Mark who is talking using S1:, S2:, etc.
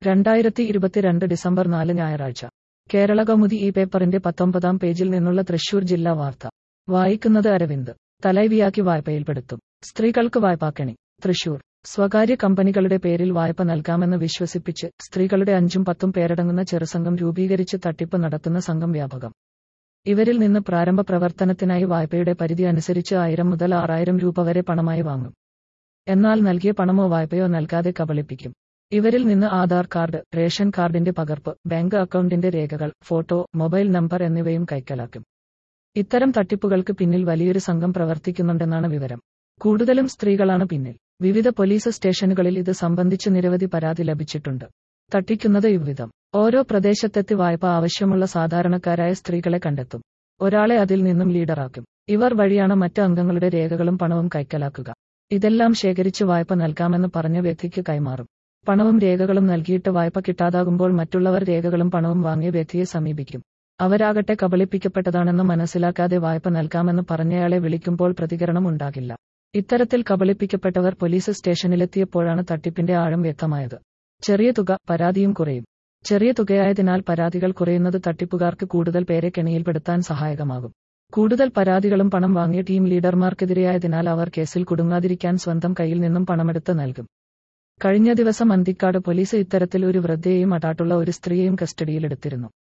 S1: രണ്ടായിരത്തി ഇരുപത്തിരണ്ട് ഡിസംബർ നാല് ഞായറാഴ്ച കേരള കൗമുദി ഈ പേപ്പറിന്റെ പത്തൊമ്പതാം പേജിൽ നിന്നുള്ള തൃശൂർ ജില്ലാ വാർത്ത വായിക്കുന്നത് അരവിന്ദ് തലൈവിയാക്കി വായ്പയിൽപ്പെടുത്തും സ്ത്രീകൾക്ക് വായ്പാക്കണി തൃശൂർ സ്വകാര്യ കമ്പനികളുടെ പേരിൽ വായ്പ നൽകാമെന്ന് വിശ്വസിപ്പിച്ച് സ്ത്രീകളുടെ അഞ്ചും പത്തും പേരടങ്ങുന്ന ചെറുസംഘം രൂപീകരിച്ച് തട്ടിപ്പ് നടത്തുന്ന സംഘം വ്യാപകം ഇവരിൽ നിന്ന് പ്രാരംഭ പ്രവർത്തനത്തിനായി വായ്പയുടെ പരിധി അനുസരിച്ച് ആയിരം മുതൽ ആറായിരം രൂപ വരെ പണമായി വാങ്ങും എന്നാൽ നൽകിയ പണമോ വായ്പയോ നൽകാതെ കബളിപ്പിക്കും ഇവരിൽ നിന്ന് ആധാർ കാർഡ് റേഷൻ കാർഡിന്റെ പകർപ്പ് ബാങ്ക് അക്കൗണ്ടിന്റെ രേഖകൾ ഫോട്ടോ മൊബൈൽ നമ്പർ എന്നിവയും കൈക്കലാക്കും ഇത്തരം തട്ടിപ്പുകൾക്ക് പിന്നിൽ വലിയൊരു സംഘം പ്രവർത്തിക്കുന്നുണ്ടെന്നാണ് വിവരം കൂടുതലും സ്ത്രീകളാണ് പിന്നിൽ വിവിധ പോലീസ് സ്റ്റേഷനുകളിൽ ഇത് സംബന്ധിച്ച് നിരവധി പരാതി ലഭിച്ചിട്ടുണ്ട് തട്ടിക്കുന്നത് ഇவ்விധം ഓരോ പ്രദേശത്തെത്തി വായ്പ ആവശ്യമുള്ള സാധാരണക്കാരായ സ്ത്രീകളെ കണ്ടെത്തും ഒരാളെ അതിൽ നിന്നും ലീഡറാക്കും ഇവർ വഴിയാണ് മറ്റ് അംഗങ്ങളുടെ രേഖകളും പണവും കൈക്കലാക്കുക ഇതെല്ലാം ശേഖരിച്ച് വായ്പ നൽകാമെന്ന് പറഞ്ഞ വ്യക്തിക്ക് കൈമാറും പണവും രേഖകളും നൽകിയിട്ട് വായ്പ കിട്ടാതാകുമ്പോൾ മറ്റുള്ളവർ രേഖകളും പണവും വാങ്ങിയ വ്യക്തിയെ സമീപിക്കും അവരാകട്ടെ കബളിപ്പിക്കപ്പെട്ടതാണെന്ന് മനസ്സിലാക്കാതെ വായ്പ നൽകാമെന്ന് പറഞ്ഞയാളെ വിളിക്കുമ്പോൾ പ്രതികരണം ഉണ്ടാകില്ല ഇത്തരത്തിൽ കബളിപ്പിക്കപ്പെട്ടവർ പോലീസ് സ്റ്റേഷനിലെത്തിയപ്പോഴാണ് തട്ടിപ്പിന്റെ ആഴം വ്യക്തമായത് ചെറിയ തുക പരാതിയും കുറയും ചെറിയ തുകയായതിനാൽ പരാതികൾ കുറയുന്നത് തട്ടിപ്പുകാർക്ക് കൂടുതൽ പേരെ കെണിയിൽപ്പെടുത്താൻ സഹായകമാകും കൂടുതൽ പരാതികളും പണം വാങ്ങിയ ടീം ലീഡർമാർക്കെതിരെയായതിനാൽ അവർ കേസിൽ കുടുങ്ങാതിരിക്കാൻ സ്വന്തം കയ്യിൽ നിന്നും പണമെടുത്ത് നൽകും കഴിഞ്ഞ ദിവസം അന്തിക്കാട് പോലീസ് ഇത്തരത്തിൽ ഒരു വൃദ്ധയെയും അടാട്ടുള്ള ഒരു സ്ത്രീയെയും കസ്റ്റഡിയിലെടുത്തിരുന്നു